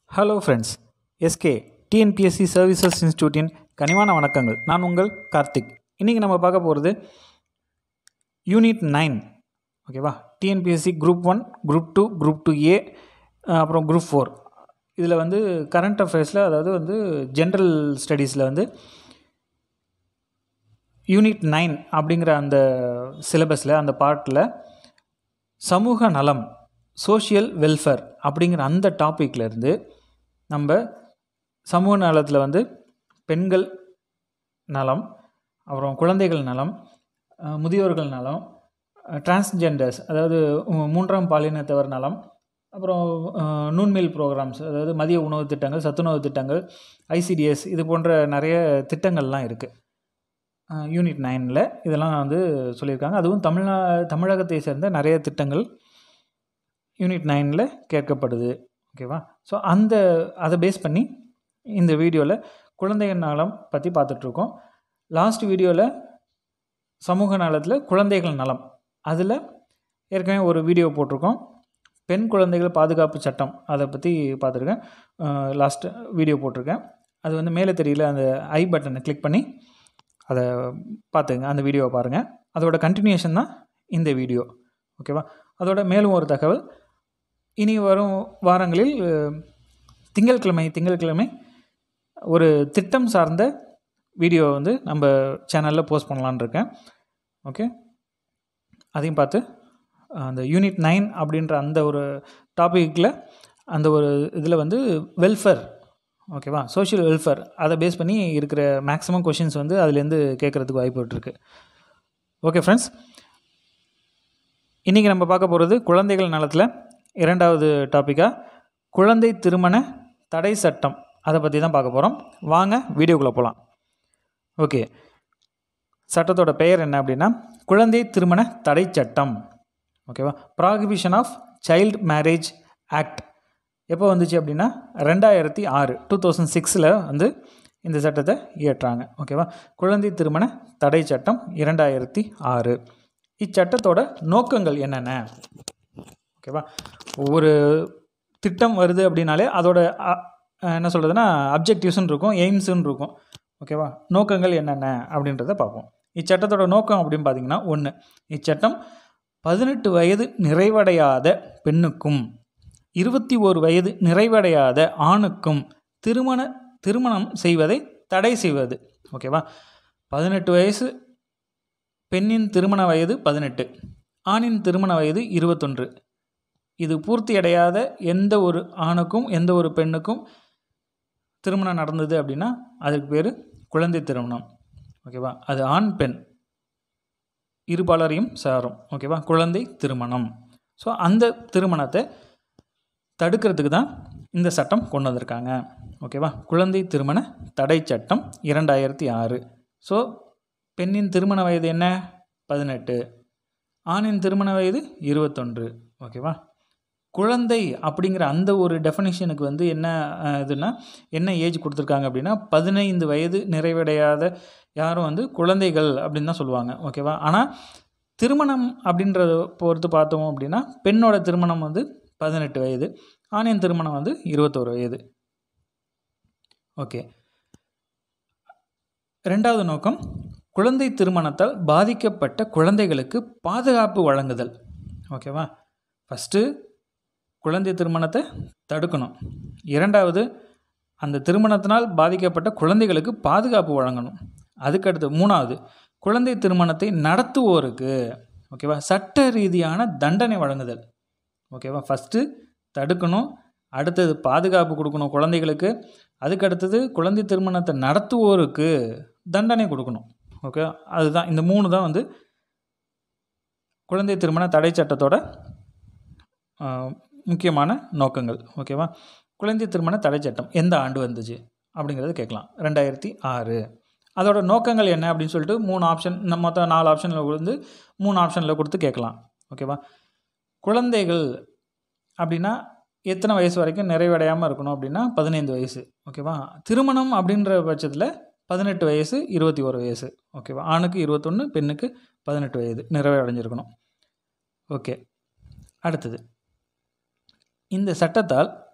hello friends SK TNPSC services இன்ஸ்டியூட்டின் கனிவான வணக்கங்கள் நான் உங்கள் கார்த்திக் இன்றைக்கி நம்ம பார்க்க போகிறது யூனிட் நைன் ஓகேவா TNPSC group one group two group two A அப்புறம் குரூப் ஃபோர் இதில் வந்து கரண்ட் அஃபேர்ஸில் அதாவது வந்து ஜென்ரல் ஸ்டடீஸில் வந்து யூனிட் நைன் அப்படிங்கிற அந்த சிலபஸில் அந்த பார்ட்டில் சமூக நலம் சோஷியல் வெல்ஃபேர் அப்படிங்கிற அந்த டாப்பிக்கில் இருந்து நம்ம சமூக நலத்தில் வந்து பெண்கள் நலம் அப்புறம் குழந்தைகள் நலம் அஹ், முதியோர்கள் நலம் டிரான்ஸ்ஜெண்டர்ஸ் அதாவது உ- மூன்றாம் பாலினத்தவர் நலம் அப்புறம் அஹ், நூன்மீல் ப்ரோக்ராம்ஸ் அதாவது மதிய உணவு திட்டங்கள் சத்துணவு திட்டங்கள் ஐசிடிஎஸ் இது போன்ற நிறைய திட்டங்கள்லாம் இருக்குது யூனிட் நைனில் இதெல்லாம் வந்து சொல்லியிருக்காங்க அதுவும் தமிழ்நா தமிழகத்தை சேர்ந்த நிறைய திட்டங்கள் யூனிட் நைனில் கேட்கப்படுது ஓகேவா ஸோ அந்த அதை பேஸ் பண்ணி இந்த வீடியோவில் குழந்தைகள் நலம் பற்றி பார்த்துட்ருக்கோம் லாஸ்ட் வீடியோவில் சமூக நலத்தில் குழந்தைகள் நலம் அதில் ஏற்கனவே ஒரு வீடியோ போட்டிருக்கோம் பெண் குழந்தைகள் பாதுகாப்பு சட்டம் அதை பற்றி பார்த்துருக்கேன் லாஸ்ட் வீடியோ போட்டிருக்கேன் அது வந்து மேலே தெரியல அந்த ஐ பட்டனை கிளிக் பண்ணி அதை பார்த்துங்க அந்த வீடியோவை பாருங்கள் அதோட கண்டினியூஷன் தான் இந்த வீடியோ ஓகேவா அதோட மேலும் ஒரு தகவல் இனி வரும் வாரங்களில் அஹ், திங்கட்கிழமை திங்கட்கிழமை ஒரு திட்டம் சார்ந்த வீடியோ வந்து நம்ம சேனலில் போஸ்ட் பண்ணலான்னு இருக்கேன் ஓகே அதையும் பார்த்து அஹ், அந்த யூனிட் நைன் அப்படின்ற அந்த ஒரு டாப்பிக்கில் அந்த ஒரு இதில் வந்து வெல்ஃபேர் ஓகேவா சோஷியல் வெல்ஃபேர் அதை பேஸ் பண்ணி இருக்கிற மேக்ஸிமம் கொஷின்ஸ் வந்து அதுலேருந்து கேட்குறதுக்கு வாய்ப்பு இருக்கு ஓகே ஃப்ரெண்ட்ஸ் இன்றைக்கி நம்ம பார்க்க போகிறது குழந்தைகள் நலத்தில் இரண்டாவது டாப்பிக்காக குழந்தை திருமண தடை சட்டம் அதை பற்றி தான் பார்க்க போகிறோம் வாங்க வீடியோக்குள்ளே போகலாம் ஓகே சட்டத்தோட பெயர் என்ன அப்படின்னா குழந்தை திருமண தடை சட்டம் ஓகேவா prohibition of child marriage act எப்போ வந்துச்சு அப்படின்னா ரெண்டாயிரத்தி ஆறு டூ தௌசண்ட் சிக்ஸில் வந்து இந்த சட்டத்தை இயற்றாங்க ஓகேவா குழந்தை திருமண தடை சட்டம் இரண்டாயிரத்தி ஆறு இச்சட்டத்தோட நோக்கங்கள் என்னென்ன ஓகேவா ஒவ்வொரு திட்டம் வருது அப்படின்னாலே அதோட அ- அஹ் என்ன சொல்கிறதுனா அப்ஜெக்டிவ்ஸ்னு இருக்கும் எய்ம்ஸ்னு இருக்கும் ஓகேவா நோக்கங்கள் என்னென்ன அப்படின்றத பார்ப்போம் இச்சட்டத்தோட நோக்கம் அப்படின்னு பார்த்தீங்கன்னா ஒன்று இச்சட்டம் பதினெட்டு வயது நிறைவடையாத பெண்ணுக்கும் இருபத்தி ஓரு வயது நிறைவடையாத ஆணுக்கும் திருமண திருமணம் செய்வதை தடை செய்வது ஓகேவா பதினெட்டு வயசு பெண்ணின் திருமண வயது பதினெட்டு ஆணின் திருமண வயது இருபத்தொன்று இது பூர்த்தியடையாத எந்த ஒரு ஆணுக்கும் எந்த ஒரு பெண்ணுக்கும் திருமணம் நடந்தது அப்படின்னா அதுக்கு பேர் குழந்தை திருமணம் ஓகேவா அது ஆண் பெண் இருபாலரையும் சாரும் ஓகேவா குழந்தை திருமணம் ஸோ அந்த திருமணத்தை தடுக்கிறதுக்கு தான் இந்த சட்டம் கொண்டு வந்திருக்காங்க ஓகேவா குழந்தை திருமண தடை சட்டம் இரண்டாயிரத்தி ஆறு ஸோ பெண்ணின் திருமண வயது என்ன பதினெட்டு ஆணின் திருமண வயது இருபத்தொன்று ஓகேவா குழந்தை அப்படிங்கிற அந்த ஒரு டெஃபனிஷனுக்கு வந்து என்ன அஹ், இதுன்னா என்ன ஏஜ் கொடுத்துருக்காங்க அப்படின்னா பதினைந்து வயது நிறைவடையாத யாரும் வந்து குழந்தைகள் அப்படின்னு தான் சொல்லுவாங்க ஓகேவா ஆனால் திருமணம் அப்படின்றத பொறுத்து பார்த்தோம் அப்படின்னா பெண்ணோட திருமணம் வந்து பதினெட்டு வயது ஆணின் திருமணம் வந்து இருபத்தோரு வயது ஓகே ரெண்டாவது நோக்கம் குழந்தை திருமணத்தால் பாதிக்கப்பட்ட குழந்தைகளுக்கு பாதுகாப்பு வழங்குதல் ஓகேவா ஃபஸ்ட்டு குழந்தை திருமணத்தை தடுக்கணும் இரண்டாவது அந்த திருமணத்தினால் பாதிக்கப்பட்ட குழந்தைகளுக்கு பாதுகாப்பு வழங்கணும் அதுக்கடுத்து மூணாவது குழந்தை திருமணத்தை நடத்துவோருக்கு ஓகேவா சட்ட ரீதியான தண்டனை வழங்குதல் ஓகேவா ஃபஸ்ட்டு தடுக்கணும் அடுத்தது பாதுகாப்பு கொடுக்கணும் குழந்தைகளுக்கு அதுக்கு அடுத்தது குழந்தை திருமணத்தை நடத்துவோருக்கு தண்டனை கொடுக்கணும் ஓகே அதுதான் இந்த மூணு தான் வந்து குழந்தை திருமண தடை சட்டத்தோட ஆஹ், முக்கியமான நோக்கங்கள் ஓகேவா குழந்தை திருமண தடை சட்டம் எந்த ஆண்டு வந்துச்சு அப்படிங்கிறது கேட்கலாம் ரெண்டாயிரத்தி ஆறு அதோட நோக்கங்கள் என்ன அப்படின்னு சொல்லிட்டு மூணு ஆப்ஷன் நம்ம மொத்தம் நாலு ஆப்ஷனில் வந்து மூணு ஆப்ஷனில் கொடுத்து கேட்கலாம் ஓகேவா குழந்தைகள் அப்படின்னா எத்தனை வயசு வரைக்கும் நிறைவடையாமல் இருக்கணும் அப்படின்னா பதினைந்து வயசு ஓகேவா திருமணம் அப்படின்ற பட்சத்தில் பதினெட்டு வயசு இருபத்தி ஒரு வயசு ஓகேவா ஆணுக்கு இருபத்தொன்று பெண்ணுக்கு பதினெட்டு வயது நிறைவடைஞ்சிருக்கணும் ஓகே அடுத்தது இந்த சட்டத்தால்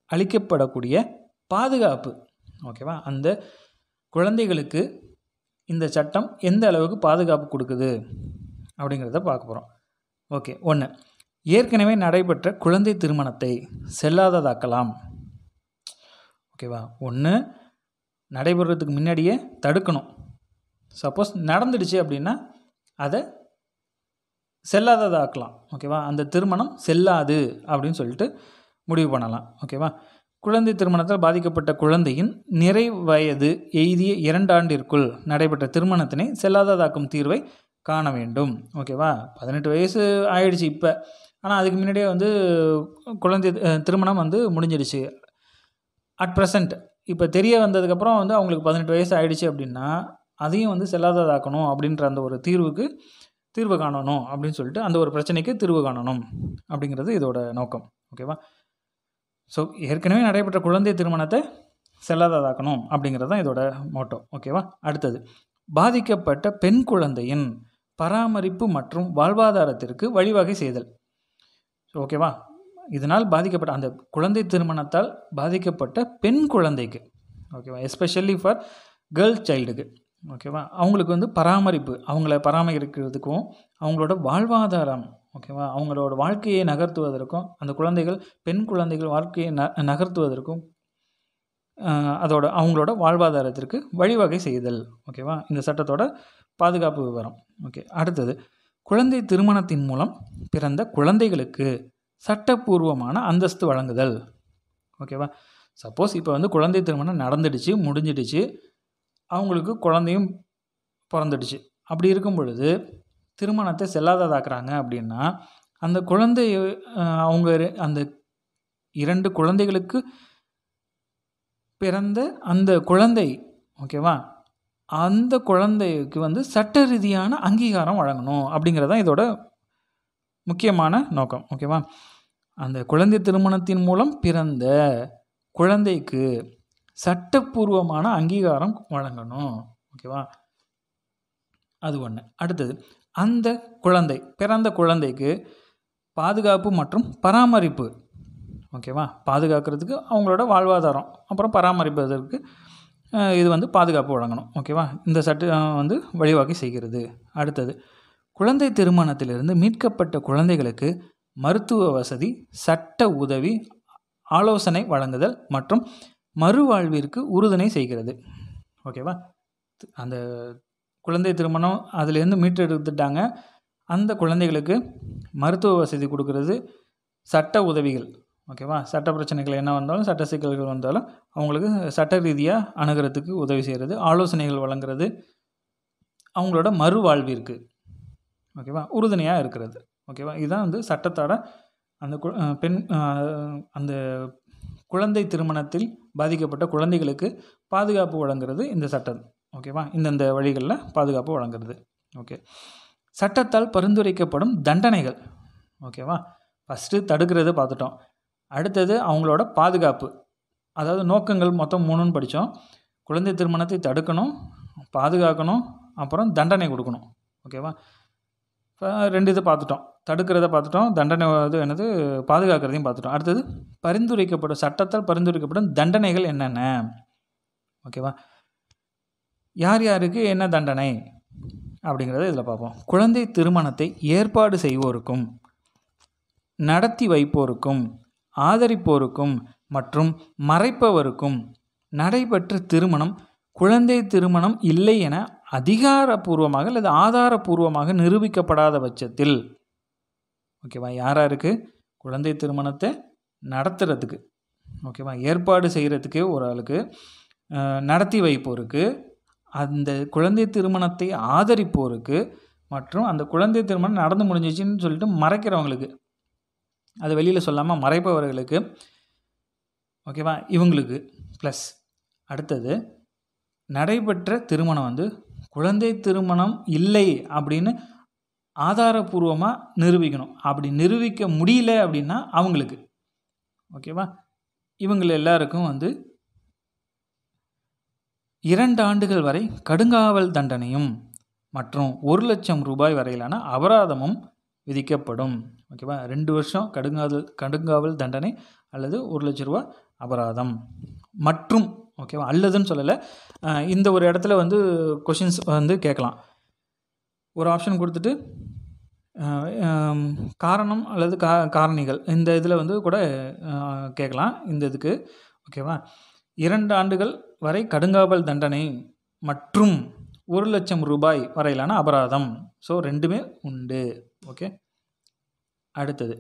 அளிக்கப்படக்கூடிய பாதுகாப்பு ஓகேவா அந்த குழந்தைகளுக்கு இந்த சட்டம் எந்த அளவுக்கு பாதுகாப்பு கொடுக்குது அப்படிங்கிறத பார்க்க போகிறோம் ஓகே ஒன்று ஏற்கனவே நடைபெற்ற குழந்தை திருமணத்தை செல்லாததாக்கலாம் ஓகேவா ஒன்று நடைபெறதுக்கு முன்னாடியே தடுக்கணும் சப்போஸ் நடந்துடுச்சு அப்படின்னா அதை செல்லாததாக்கலாம் ஓகேவா அந்த திருமணம் செல்லாது அப்படின்னு சொல்லிட்டு முடிவு பண்ணலாம் ஓகேவா குழந்தை திருமணத்தால் பாதிக்கப்பட்ட குழந்தையின் நிறை வயது எய்திய இரண்டாண்டிற்குள் நடைபெற்ற திருமணத்தினை செல்லாததாக்கும் தீர்வை காண வேண்டும் ஓகேவா பதினெட்டு வயசு ஆயிடுச்சு இப்போ ஆனால் அதுக்கு முன்னாடியே வந்து குழந்தை அஹ், திருமணம் வந்து முடிஞ்சிடுச்சு அட் ப்ரெசண்ட் இப்போ தெரிய வந்ததுக்கப்புறம் வந்து அவங்களுக்கு பதினெட்டு வயசு ஆயிடுச்சு அப்படின்னா அதையும் வந்து செல்லாததாக்கணும் அப்படின்ற அந்த ஒரு தீர்வுக்கு தீர்வு காணணும் அப்படின்னு சொல்லிட்டு அந்த ஒரு பிரச்சனைக்கு தீர்வு காணணும் அப்படிங்கிறது இதோட நோக்கம் ஓகேவா ஸோ ஏற்கனவே நடைபெற்ற குழந்தை திருமணத்தை செல்லாததாக்கணும் அப்படிங்கிறது தான் இதோட மோட்டோ ஓகேவா அடுத்தது பாதிக்கப்பட்ட பெண் குழந்தையின் பராமரிப்பு மற்றும் வாழ்வாதாரத்திற்கு வழிவகை செய்தல் ஓகேவா இதனால் பாதிக்கப்பட்ட அந்த குழந்தை திருமணத்தால் பாதிக்கப்பட்ட பெண் குழந்தைக்கு ஓகேவா எஸ்பெஷல்லி ஃபார் கேர்ள் சைல்டுக்கு ஓகேவா அவங்களுக்கு வந்து பராமரிப்பு அவங்கள பராமரிக்கிறதுக்கும் அவங்களோட வாழ்வாதாரம் ஓகேவா அவங்களோட வாழ்க்கையை நகர்த்துவதற்கும் அந்த குழந்தைகள் பெண் குழந்தைகள் வாழ்க்கையை ந நகர்த்துவதற்கும் ஆஹ், அதோட அவங்களோட வாழ்வாதாரத்திற்கு வழிவகை செய்தல் ஓகேவா இந்த சட்டத்தோட பாதுகாப்பு விவரம் ஓகே அடுத்தது குழந்தை திருமணத்தின் மூலம் பிறந்த குழந்தைகளுக்கு சட்டப்பூர்வமான அந்தஸ்து வழங்குதல் ஓகேவா சப்போஸ் இப்போ வந்து குழந்தை திருமணம் நடந்துடுச்சு முடிஞ்சிடுச்சு அவங்களுக்கு குழந்தையும் பிறந்துடுச்சு அப்படி இருக்கும் பொழுது திருமணத்தை செல்லாததாக்குறாங்க அப்படின்னா அந்த குழந்தை அஹ், அவங்க ரெ- அந்த இரண்டு குழந்தைகளுக்கு பிறந்த அந்த குழந்தை ஓகேவா அந்த குழந்தைக்கு வந்து சட்ட ரீதியான அங்கீகாரம் வழங்கணும் அப்படிங்கிறது தான் இதோட முக்கியமான நோக்கம் ஓகேவா அந்த குழந்தை திருமணத்தின் மூலம் பிறந்த குழந்தைக்கு சட்டப்பூர்வமான அங்கீகாரம் வழங்கணும் ஓகேவா அது ஒன்று அடுத்தது அந்த குழந்தை பிறந்த குழந்தைக்கு பாதுகாப்பு மற்றும் பராமரிப்பு ஓகேவா பாதுகாக்கிறதுக்கு அவங்களோட வாழ்வாதாரம் அப்புறம் பராமரிப்பதற்கு அஹ், இது வந்து பாதுகாப்பு வழங்கணும் ஓகேவா இந்த சட்டம் வந்து வழிவகை செய்கிறது அடுத்தது குழந்தை திருமணத்திலிருந்து மீட்கப்பட்ட குழந்தைகளுக்கு மருத்துவ வசதி சட்ட உதவி ஆலோசனை வழங்குதல் மற்றும் மறுவாழ்விற்கு உறுதுணை செய்கிறது ஓகேவா தி- அந்த குழந்தை திருமணம் அதுலேருந்து மீட்டெடுத்துட்டாங்க அந்த குழந்தைகளுக்கு மருத்துவ வசதி கொடுக்கறது சட்ட உதவிகள் ஓகேவா சட்ட பிரச்சனைகள் என்ன வந்தாலும் சட்ட சிக்கல்கள் வந்தாலும் அவங்களுக்கு சட்ட ரீதியாக அணுகிறதுக்கு உதவி செய்கிறது ஆலோசனைகள் வழங்குறது அவங்களோட மறுவாழ்விற்கு ஓகேவா உறுதுணையாக இருக்கிறது ஓகேவா இதுதான் வந்து சட்டத்தோட அந்த கு- அஹ் பெண் அஹ் அந்த குழந்தை திருமணத்தில் பாதிக்கப்பட்ட குழந்தைகளுக்கு பாதுகாப்பு வழங்குறது இந்த சட்டம் ஓகேவா இந்தந்த வழிகளில் பாதுகாப்பு வழங்குறது ஓகே சட்டத்தால் பரிந்துரைக்கப்படும் தண்டனைகள் ஓகேவா ஃபஸ்ட்டு தடுக்கிறது பார்த்துட்டோம் அடுத்தது அவங்களோட பாதுகாப்பு அதாவது நோக்கங்கள் மொத்தம் மூணுன்னு படித்தோம் குழந்தை திருமணத்தை தடுக்கணும் பாதுகாக்கணும் அப்புறம் தண்டனை கொடுக்கணும் ஓகேவா இப்போ ரெண்டு இது பார்த்துட்டோம் தடுக்கிறத பார்த்துட்டோம் தண்டனை இது என்னது பாதுகாக்கிறதையும் பார்த்துட்டோம் அடுத்தது பரிந்துரைக்கப்படும் சட்டத்தால் பரிந்துரைக்கப்படும் தண்டனைகள் என்னென்ன ஓகேவா யார் யாருக்கு என்ன தண்டனை அப்படிங்கிறத இதில் பார்ப்போம் குழந்தை திருமணத்தை ஏற்பாடு செய்வோருக்கும் நடத்தி வைப்போருக்கும் ஆதரிப்போருக்கும் மற்றும் மறைப்பவருக்கும் நடைபெற்ற திருமணம் குழந்தை திருமணம் இல்லை என அதிகாரப்பூர்வமாக அல்லது ஆதாரப்பூர்வமாக நிரூபிக்கப்படாத பட்சத்தில் ஓகேவா யாராருக்கு குழந்தை திருமணத்தை நடத்துறதுக்கு ஓகேவா ஏற்பாடு செய்கிறதுக்கு ஒரு ஆளுக்கு அஹ், நடத்தி வைப்போருக்கு அந்த குழந்தை திருமணத்தை ஆதரிப்போருக்கு மற்றும் அந்த குழந்தை திருமணம் நடந்து முடிஞ்சிச்சின்னு சொல்லிட்டு மறைக்கிறவங்களுக்கு அது வெளியில் சொல்லாமல் மறைப்பவர்களுக்கு ஓகேவா இவங்களுக்கு ப்ளஸ் அடுத்தது நடைபெற்ற திருமணம் வந்து குழந்தை திருமணம் இல்லை அப்படின்னு ஆதாரபூர்வமாக நிரூபிக்கணும் அப்படி நிரூபிக்க முடியல அப்படின்னா அவங்களுக்கு ஓகேவா இவங்க எல்லாருக்கும் வந்து இரண்டு ஆண்டுகள் வரை கடுங்காவல் தண்டனையும் மற்றும் ஒரு லட்சம் ரூபாய் வரையிலான அபராதமும் விதிக்கப்படும் ஓகேவா ரெண்டு வருஷம் கடுங்காவல் கடுங்காவல் தண்டனை அல்லது ஒரு லட்ச ரூபா அபராதம் மற்றும் ஓகேவா அல்லதுன்னு சொல்லலை அஹ் இந்த ஒரு இடத்துல வந்து கொஷின்ஸ் வந்து கேட்கலாம் ஒரு ஆப்ஷன் கொடுத்துட்டு அஹ், ஹம், காரணம் அல்லது கா காரணிகள் இந்த இதில் வந்து கூட அஹ், கேட்கலாம் இந்த இதுக்கு ஓகேவா இரண்டு ஆண்டுகள் வரை கடுங்காவல் தண்டனை மற்றும் ஒரு லட்சம் ரூபாய் வரையிலான அபராதம் ஸோ ரெண்டுமே உண்டு ஓகே அடுத்தது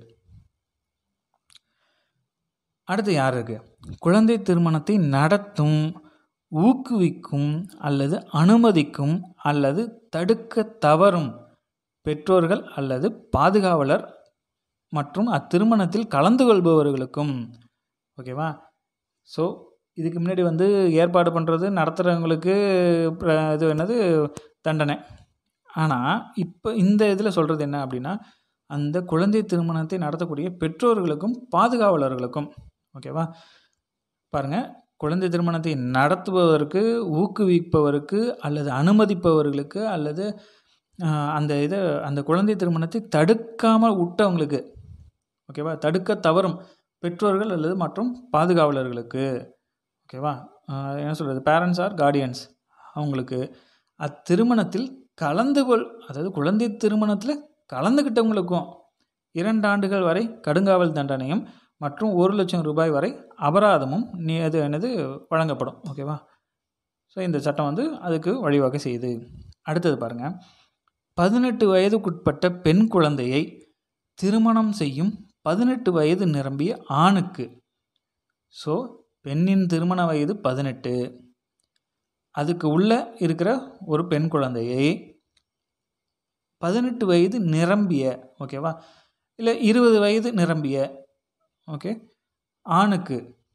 அடுத்து யார் இருக்கு குழந்தை திருமணத்தை நடத்தும் ஊக்குவிக்கும் அல்லது அனுமதிக்கும் அல்லது தடுக்க தவறும் பெற்றோர்கள் அல்லது பாதுகாவலர் மற்றும் அத்திருமணத்தில் கலந்து கொள்பவர்களுக்கும் ஓகேவா ஸோ இதுக்கு முன்னாடி வந்து ஏற்பாடு பண்ணுறது நடத்துகிறவங்களுக்கு இது என்னது தண்டனை ஆனால் இப்போ இந்த இதில் சொல்கிறது என்ன அப்படின்னா அந்த குழந்தை திருமணத்தை நடத்தக்கூடிய பெற்றோர்களுக்கும் பாதுகாவலர்களுக்கும் ஓகேவா பாருங்கள் குழந்தை திருமணத்தை நடத்துபவருக்கு ஊக்குவிப்பவருக்கு அல்லது அனுமதிப்பவர்களுக்கு அல்லது ஆஹ், அந்த இதை அந்த குழந்தை திருமணத்தை தடுக்காமல் விட்டவங்களுக்கு ஓகேவா தடுக்க தவறும் பெற்றோர்கள் அல்லது மற்றும் பாதுகாவலர்களுக்கு ஓகேவா ஆஹ், என்ன சொல்கிறது பேரண்ட்ஸ் ஆர் கார்டியன்ஸ் அவங்களுக்கு அத்திருமணத்தில் கலந்து கொள் அதாவது குழந்தை திருமணத்தில் கலந்துக்கிட்டவங்களுக்கும் இரண்டு ஆண்டுகள் வரை கடுங்காவல் தண்டனையும் மற்றும் ஒரு லட்சம் ரூபாய் வரை அபராதமும் நீ அது என்னது வழங்கப்படும் ஓகேவா ஸோ இந்த சட்டம் வந்து அதுக்கு வழிவகை செய்யுது அடுத்தது பாருங்கள் பதினெட்டு வயதுக்குட்பட்ட பெண் குழந்தையை திருமணம் செய்யும் பதினெட்டு வயது நிரம்பிய ஆணுக்கு ஸோ பெண்ணின் திருமண வயது பதினெட்டு அதுக்கு உள்ள இருக்கிற ஒரு பெண் குழந்தையை பதினெட்டு வயது நிரம்பிய ஓகேவா இல்லை இருபது வயது நிரம்பிய ஓகே ஆணுக்கு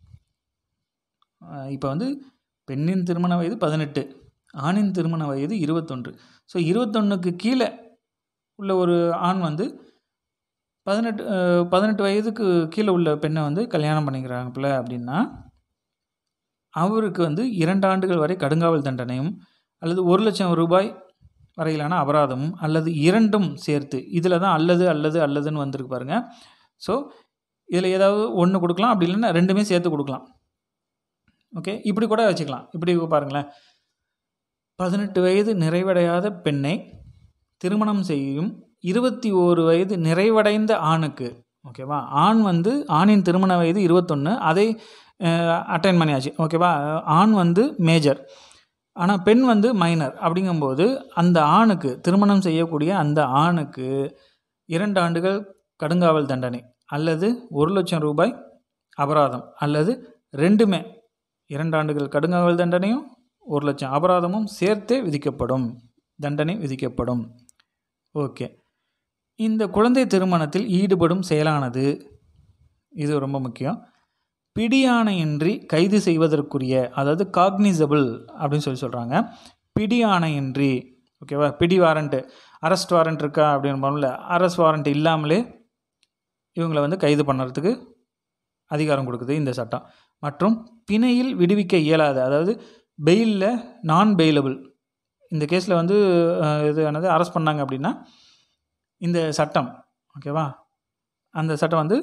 இப்போ வந்து பெண்ணின் திருமண வயது பதினெட்டு ஆணின் திருமண வயது இருபத்தொன்று ஸோ இருபத்தொன்னுக்கு கீழே உள்ள ஒரு ஆண் வந்து பதினெட்டு அஹ், பதினெட்டு வயதுக்கு கீழே உள்ள பெண்ணை வந்து கல்யாணம் பண்ணிக்கிறாங்கல்ல அப்படின்னா அவருக்கு வந்து இரண்டு ஆண்டுகள் வரை கடுங்காவல் தண்டனையும் அல்லது ஒரு லட்சம் ரூபாய் வரையிலான அபராதமும் அல்லது இரண்டும் சேர்த்து இதில் தான் அல்லது அல்லது அல்லதுன்னு வந்திருக்கு பாருங்க ஸோ இதில் ஏதாவது ஒன்று கொடுக்கலாம் அப்படி இல்லைன்னா ரெண்டுமே சேர்த்து கொடுக்கலாம் ஓகே இப்படி கூட வச்சுக்கலாம் இப்படி பாருங்களேன் பதினெட்டு வயது நிறைவடையாத பெண்ணை திருமணம் செய்யும் இருபத்தி ஓரு வயது நிறைவடைந்த ஆணுக்கு ஓகேவா ஆண் வந்து ஆணின் திருமண வயது இருபத்தொன்று அதை அட்டைன் பண்ணியாச்சு ஓகேவா ஆண் வந்து மேஜர் ஆனால் பெண் வந்து மைனர் அப்படிங்கும்போது அந்த ஆணுக்கு திருமணம் செய்யக்கூடிய அந்த ஆணுக்கு இரண்டு ஆண்டுகள் கடுங்காவல் தண்டனை அல்லது ஒரு லட்சம் ரூபாய் அபராதம் அல்லது ரெண்டுமே இரண்டு ஆண்டுகள் கடுங்காவல் தண்டனையும் ஒரு லட்சம் அபராதமும் சேர்த்தே விதிக்கப்படும் தண்டனை விதிக்கப்படும் ஓகே இந்த குழந்தை திருமணத்தில் ஈடுபடும் செயலானது இது ரொம்ப முக்கியம் பிடியாணையின்றி கைது செய்வதற்குரிய அதாவது காக்னிசபிள் அப்படின்னு சொல்லி சொல்கிறாங்க பிடியாணையின்றி ஓகேவா பிடி வாரண்ட்டு அரெஸ்ட் வாரண்ட் இருக்கா அப்படின்னு பண்ணல அரெஸ்ட் வாரண்ட் இல்லாமலே இவங்களை வந்து கைது பண்ணுறதுக்கு அதிகாரம் கொடுக்குது இந்த சட்டம் மற்றும் பிணையில் விடுவிக்க இயலாத அதாவது பெயிலில் நான் பெயிலபிள் இந்த கேஸில் வந்து அஹ், இது என்னது அரெஸ்ட் பண்ணாங்க அப்படின்னா இந்த சட்டம் ஓகேவா அந்த சட்டம் வந்து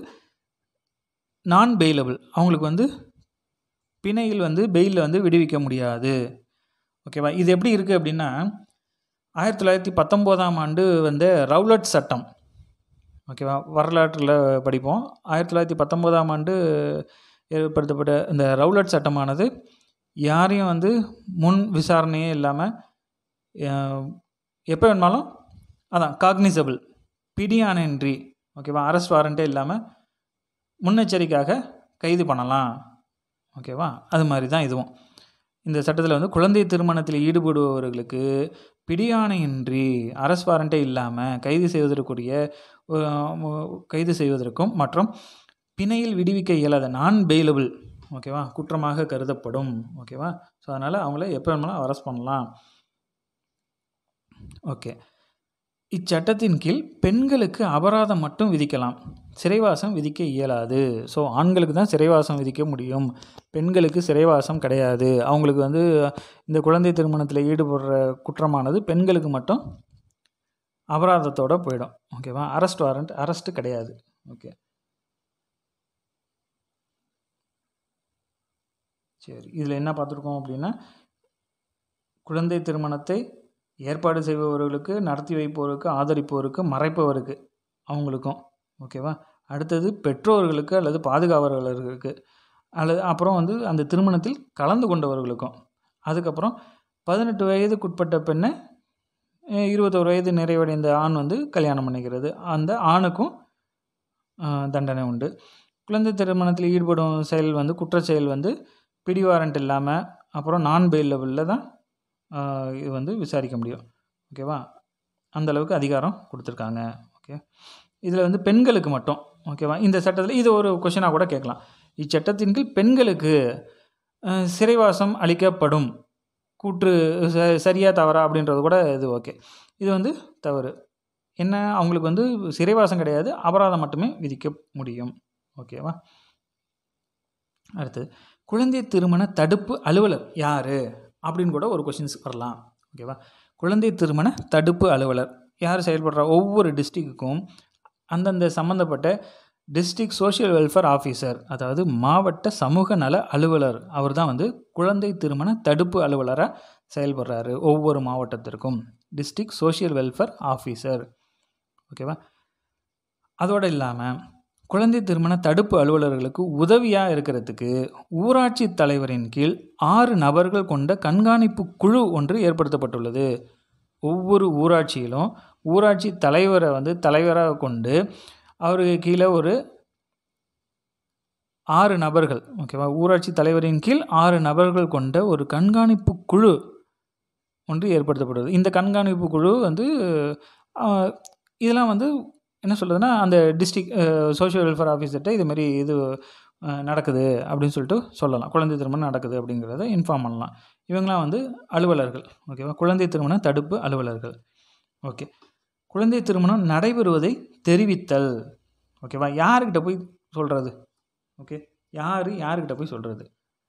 நான் பெயிலபிள் அவங்களுக்கு வந்து பிணையில் வந்து பெயிலில் வந்து விடுவிக்க முடியாது ஓகேவா இது எப்படி இருக்குது அப்படின்னா ஆயிரத்தி தொள்ளாயிரத்தி பத்தொம்போதாம் ஆண்டு வந்த ரவுலட் சட்டம் ஓகேவா வரலாற்றில் படிப்போம் ஆயிரத்தி தொள்ளாயிரத்தி பத்தொம்போதாம் ஆண்டு ஏற்படுத்தப்பட்ட இந்த ரவுலட் சட்டமானது யாரையும் வந்து முன் விசாரணையே இல்லாமல் எப்போ வேணுமாலும் அதான் காக்னிசபிள் பிடியானின்றி ஓகேவா அரெஸ்ட் வாரண்ட்டே இல்லாமல் முன்னெச்சரிக்கையாக கைது பண்ணலாம் ஓகேவா அது மாதிரி தான் இதுவும் இந்த சட்டத்தில் வந்து குழந்தை திருமணத்தில் ஈடுபடுபவர்களுக்கு பிடியாணையின்றி அரசு வாரண்ட்டே இல்லாமல் கைது செய்வதற்குரிய அஹ், கைது செய்வதற்கும் மற்றும் பிணையில் விடுவிக்க இயலாத நான் பெயிலபிள் ஓகேவா குற்றமாக கருதப்படும் ஓகேவா ஸோ அதனால் அவங்கள எப்போ வேணுமாலும் அரெஸ்ட் பண்ணலாம் ஓகே இச்சட்டத்தின் கீழ் பெண்களுக்கு அபராதம் மட்டும் விதிக்கலாம் சிறைவாசம் விதிக்க இயலாது ஸோ ஆண்களுக்கு தான் சிறைவாசம் விதிக்க முடியும் பெண்களுக்கு சிறைவாசம் கிடையாது அவங்களுக்கு வந்து இந்த குழந்தை திருமணத்தில் ஈடுபடுற குற்றமானது பெண்களுக்கு மட்டும் அபராதத்தோட போயிடும் ஓகேவா அரெஸ்ட் வாரண்ட் அரெஸ்ட்டு கிடையாது ஓகே சரி இதில் என்ன பார்த்துருக்கோம் அப்படின்னா குழந்தை திருமணத்தை ஏற்பாடு செய்பவர்களுக்கு நடத்தி வைப்பவருக்கு ஆதரிப்பவருக்கு மறைப்பவருக்கு அவங்களுக்கும் ஓகேவா அடுத்தது பெற்றோர்களுக்கு அல்லது பாதுகாவலர்களுக்கு அல்லது அப்புறம் வந்து அந்த திருமணத்தில் கலந்து கொண்டவர்களுக்கும் அதுக்கப்புறம் பதினெட்டு வயதுக்குட்பட்ட பெண்ணை அஹ், இருபத்தோரு வயது நிறைவடைந்த ஆண் வந்து கல்யாணம் பண்ணிக்கிறது அந்த ஆணுக்கும் அஹ், தண்டனை உண்டு குழந்தை திருமணத்தில் ஈடுபடும் செயல் வந்து குற்றச் செயல் வந்து பிடிவாரண்ட் இல்லாமல் அப்புறம் நான் பெயில் லெவலில் தான் ஆஹ், இது வந்து விசாரிக்க முடியும் ஓகேவா அந்த அளவுக்கு அதிகாரம் கொடுத்துருக்காங்க ஓகே இதில் வந்து பெண்களுக்கு மட்டும் ஓகேவா இந்த சட்டத்தில் இது ஒரு கொஷனாக கூட கேட்கலாம் இச்சட்டத்தின் கீழ் பெண்களுக்கு ஆஹ், சிறைவாசம் அளிக்கப்படும் கூற்று ச சரியா தவறா அப்படின்றது கூட இது ஓகே இது வந்து தவறு என்ன அவங்களுக்கு வந்து சிறைவாசம் கிடையாது அபராதம் மட்டுமே விதிக்க முடியும் ஓகேவா அடுத்து குழந்தை திருமண தடுப்பு அலுவலர் யார் அப்படின்னு கூட ஒரு கொஷின்ஸ் வரலாம் ஓகேவா குழந்தை திருமண தடுப்பு அலுவலர் யார் செயல்படுறா ஒவ்வொரு டிஸ்ட்ரிக்ட்டுக்கும் அந்தந்த சம்மந்தப்பட்ட டிஸ்ட்ரிக்ட் சோஷியல் வெல்ஃபேர் ஆஃபீஸர் அதாவது மாவட்ட சமூக நல அலுவலர் அவர் தான் வந்து குழந்தை திருமண தடுப்பு அலுவலராக செயல்படுறாரு ஒவ்வொரு மாவட்டத்திற்கும் டிஸ்ட்ரிக்ட் சோஷியல் வெல்ஃபேர் ஆஃபீஸர் ஓகேவா அதோடு இல்லாமல் குழந்தை திருமண தடுப்பு அலுவலர்களுக்கு உதவியாக இருக்கிறதுக்கு ஊராட்சி தலைவரின் கீழ் ஆறு நபர்கள் கொண்ட கண்காணிப்பு குழு ஒன்று ஏற்படுத்தப்பட்டுள்ளது ஒவ்வொரு ஊராட்சியிலும் ஊராட்சி தலைவரை வந்து தலைவராக கொண்டு அவருக்கு கீழே ஒரு ஆறு நபர்கள் ஓகேவா ஊராட்சி தலைவரின் கீழ் ஆறு நபர்கள் கொண்ட ஒரு கண்காணிப்பு குழு ஒன்று ஏற்படுத்தப்படுது இந்த கண்காணிப்பு குழு வந்து ஆஹ், இதெல்லாம் வந்து என்ன சொல்கிறதுனா அந்த டிஸ்ட்ரிக் சோஷியல் வெல்ஃபேர் ஆஃபீஸர்கிட்ட இதுமாரி இது அஹ், நடக்குது அப்படின்னு சொல்லிட்டு சொல்லலாம் குழந்தை திருமணம் நடக்குது அப்படிங்கிறத இன்ஃபார்ம் பண்ணலாம் இவங்களாம் வந்து அலுவலர்கள் ஓகேவா குழந்தை திருமண தடுப்பு அலுவலர்கள் ஓகே குழந்தை திருமணம் நடைபெறுவதை தெரிவித்தல் ஓகேவா யாருக்கிட்ட போய் சொல்கிறது ஓகே யார் யாருக்கிட்ட போய் சொல்கிறது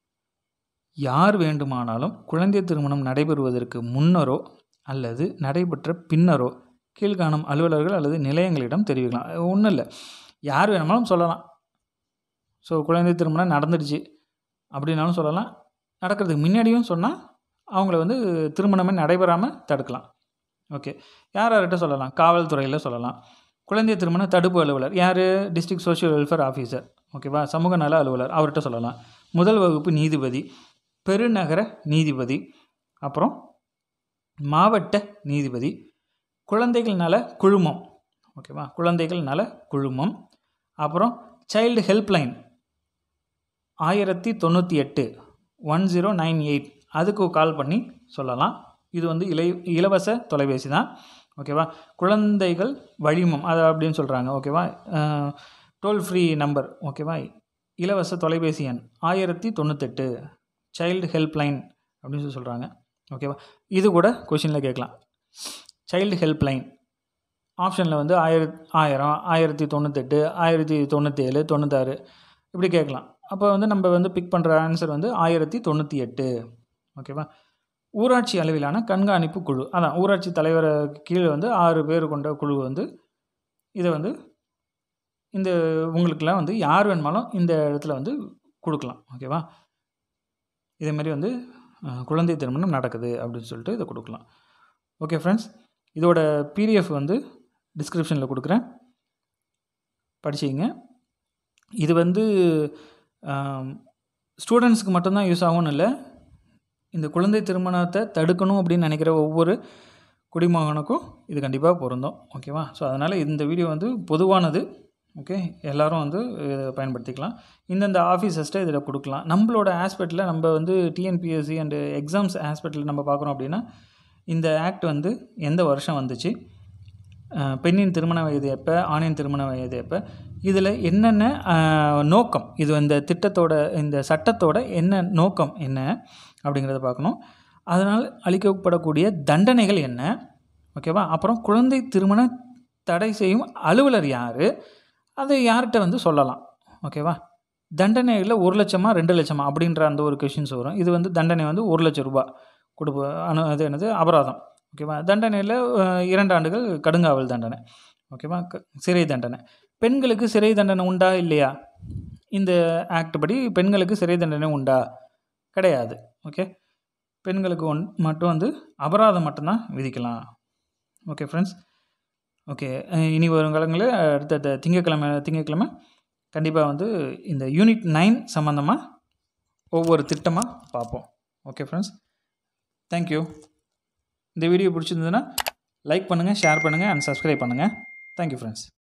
யார் வேண்டுமானாலும் குழந்தை திருமணம் நடைபெறுவதற்கு முன்னரோ அல்லது நடைபெற்ற பின்னரோ கீழ்காணும் அலுவலர்கள் அல்லது நிலையங்களிடம் தெரிவிக்கலாம் ஒன்றும் இல்லை யார் வேணுமாலும் சொல்லலாம் ஸோ குழந்தை திருமணம் நடந்துடுச்சு அப்படின்னாலும் சொல்லலாம் நடக்கிறதுக்கு முன்னாடியும் சொன்னால் அவங்கள வந்து திருமணமே நடைபெறாமல் தடுக்கலாம் ஓகே யார் யார்கிட்ட சொல்லலாம் காவல்துறையில் சொல்லலாம் குழந்தை திருமண தடுப்பு அலுவலர் யார் டிஸ்ட்ரிக்ட் சோஷியல் வெல்ஃபேர் ஆஃபீஸர் ஓகேவா சமூக நல அலுவலர் அவர்கிட்ட சொல்லலாம் முதல் வகுப்பு நீதிபதி பெருநகர நீதிபதி அப்புறம் மாவட்ட நீதிபதி குழந்தைகள் நல குழுமம் ஓகேவா குழந்தைகள் நல குழுமம் அப்புறம் சைல்டு ஹெல்ப்லைன் ஆயிரத்தி தொண்ணூற்றி எட்டு ஒன் ஜீரோ நைன் எயிட் அதுக்கு கால் பண்ணி சொல்லலாம் இது வந்து இலை இலவச தொலைபேசி தான் ஓகேவா குழந்தைகள் வழிமம் அது அப்படின்னு சொல்கிறாங்க ஓகேவா டோல் ஃப்ரீ நம்பர் ஓகேவா இலவச தொலைபேசி எண் ஆயிரத்தி தொண்ணூத்தெட்டு சைல்டு ஹெல்ப்லைன் அப்படின்னு சொல்லி சொல்கிறாங்க ஓகேவா இது கூட கொஷினில் கேட்கலாம் சைல்டு ஹெல்ப்லைன் ஆப்ஷனில் வந்து ஆயிரத் ஆயிரம் ஆயிரத்தி தொண்ணூத்தெட்டு ஆயிரத்தி தொண்ணூற்றேழு தொண்ணூத்தாறு இப்படி கேட்கலாம் அப்போ வந்து நம்ம வந்து பிக் பண்ணுற ஆன்சர் வந்து ஆயிரத்தி தொண்ணூற்றி எட்டு ஓகேவா ஊராட்சி அளவிலான கண்காணிப்பு குழு அதான் ஊராட்சி தலைவரை கீழே வந்து ஆறு பேர் கொண்ட குழு வந்து இதை வந்து இந்த உங்களுக்கெல்லாம் வந்து யார் வேணுமாலும் இந்த இடத்துல வந்து கொடுக்கலாம் ஓகேவா இதேமாரி வந்து அஹ், குழந்தை திருமணம் நடக்குது அப்படின்னு சொல்லிட்டு இதை கொடுக்கலாம் ஓகே ஃப்ரெண்ட்ஸ் இதோட பிடிஎஃப் வந்து டிஸ்கிரிப்ஷனில் கொடுக்குறேன் படிச்சிங்க இது வந்து ஸ்டூடெண்ட்ஸுக்கு மட்டும்தான் யூஸ் ஆகும்னு இல்லை இந்த குழந்தை திருமணத்தை தடுக்கணும் அப்படின்னு நினைக்கிற ஒவ்வொரு குடிமகனுக்கும் இது கண்டிப்பாக பொருந்தும் ஓகேவா ஸோ அதனால் இந்த வீடியோ வந்து பொதுவானது ஓகே எல்லாரும் வந்து இதை பயன்படுத்திக்கலாம் இந்தந்த ஆஃபீஸர்ஸ்ட்டை இதில் கொடுக்கலாம் நம்மளோட ஆஸ்பெக்டில் நம்ம வந்து டிஎன்பிஎஸ்சி அண்டு எக்ஸாம்ஸ் ஆஸ்பெக்டில் நம்ம பார்க்குறோம் அப்படின்னா இந்த ஆக்ட் வந்து எந்த வருஷம் வந்துச்சு அஹ், பெண்ணின் திருமண வயது எப்போ ஆணின் திருமண வயது எப்போ இதில் என்னென்ன அஹ், நோக்கம் இது இந்த திட்டத்தோட இந்த சட்டத்தோட என்ன நோக்கம் என்ன அப்படிங்கிறத பார்க்கணும் அதனால் அளிக்கப்படக்கூடிய தண்டனைகள் என்ன ஓகேவா அப்புறம் குழந்தை திருமண தடை செய்யும் அலுவலர் யார் அதை யார்கிட்ட வந்து சொல்லலாம் ஓகேவா தண்டனையில் ஒரு லட்சமா ரெண்டு லட்சமா அப்படின்ற அந்த ஒரு கொஷின்ஸ் வரும் இது வந்து தண்டனை வந்து ஒரு லட்சம் ரூபாய் கொடுப்ப அனு அது என்னது அபராதம் ஓகேவா தண்டனையில் அஹ், இரண்டு ஆண்டுகள் கடுங்காவல் தண்டனை ஓகேவா க- சிறை தண்டனை பெண்களுக்கு சிறை தண்டனை உண்டா இல்லையா இந்த ஆக்ட் படி பெண்களுக்கு சிறை தண்டனை உண்டா கிடையாது ஓகே பெண்களுக்கு ஒன் மட்டும் வந்து அபராதம் மட்டும்தான் விதிக்கலாம் ஓகே ஃப்ரெண்ட்ஸ் ஓகே இனி வரும் காலங்களில் அடுத்த திங்கக்கிழமை திங்கக்கிழமை கண்டிப்பாக வந்து இந்த யூனிட் நைன் சம்மந்தமாக ஒவ்வொரு திட்டமாக பார்ப்போம் ஓகே ஃப்ரெண்ட்ஸ் தேங்க்யூ இந்த வீடியோ பிடிச்சிருந்ததுன்னா லைக் பண்ணுங்கள் ஷேர் பண்ணுங்கள் அண்ட் சப்ஸ்கிரைப் பண்ணுங்கள் தேங்க்யூ ஃப்ரெண்ட்ஸ்